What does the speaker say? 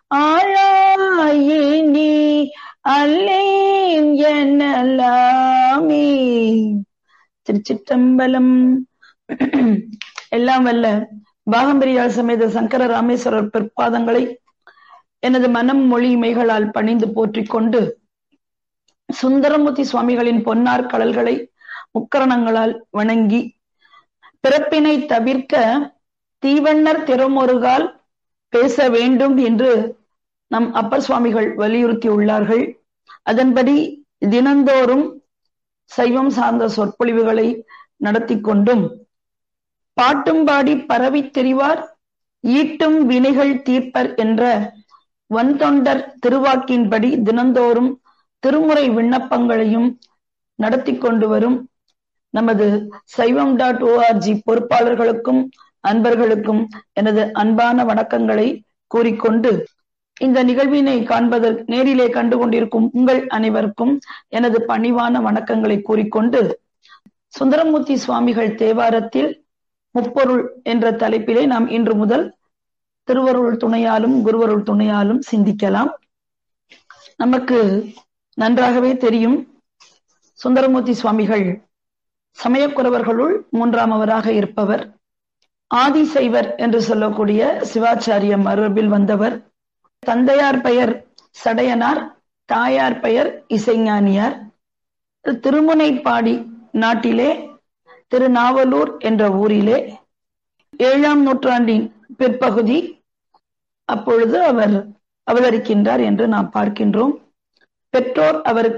ஆளாயினி அல்லேன் எனலாமே திருச்சிற்றம்பலம் எல்லாம் வல்ல பாகம்பரியால் சமேத சங்கர ராமேஸ்வரர் பிற்பாதங்களை எனது மனம் மொழி மெய்களால் பணிந்து போற்றிக் கொண்டு சுந்தரமூர்த்தி சுவாமிகளின் பொன்னார் கடல்களை முக்கரணங்களால் வணங்கி பிறப்பினை தவிர்க்க தீவண்ணர் திறமொருகால் பேச வேண்டும் என்று நம் அப்பர் சுவாமிகள் வலியுறுத்தி உள்ளார்கள் அதன்படி தினந்தோறும் சைவம் சார்ந்த சொற்பொழிவுகளை நடத்தி கொண்டும் பாட்டும் பாடி பரவி தெரிவார் ஈட்டும் வினைகள் தீர்ப்பர் என்ற வன்தொண்டர் திருவாக்கின்படி தினந்தோறும் திருமுறை விண்ணப்பங்களையும் நடத்தி கொண்டு வரும் நமது சைவம் டாட் ஓஆர்ஜி பொறுப்பாளர்களுக்கும் அன்பர்களுக்கும் எனது அன்பான வணக்கங்களை கூறிக்கொண்டு இந்த நிகழ்வினை காண்பதற்கு நேரிலே கண்டு கொண்டிருக்கும் உங்கள் அனைவருக்கும் எனது பணிவான வணக்கங்களை கூறிக்கொண்டு சுந்தரமூர்த்தி சுவாமிகள் தேவாரத்தில் முப்பொருள் என்ற தலைப்பிலே நாம் இன்று முதல் திருவருள் துணையாலும் குருவருள் துணையாலும் சிந்திக்கலாம் நமக்கு நன்றாகவே தெரியும் சுந்தரமூர்த்தி சுவாமிகள் சமயக்குறவர்களுள் மூன்றாமவராக இருப்பவர் ஆதிசைவர் என்று சொல்லக்கூடிய சிவாச்சாரிய மரபில் வந்தவர் தந்தையார் பெயர் சடையனார் தாயார் பெயர் இசைஞானியார் திருமுனைப்பாடி நாட்டிலே திருநாவலூர் என்ற ஊரிலே ஏழாம் நூற்றாண்டின் பிற்பகுதி அப்பொழுது அவர் அவதரிக்கின்றார் என்று நாம் பார்க்கின்றோம் பெற்றோர் அவருக்கு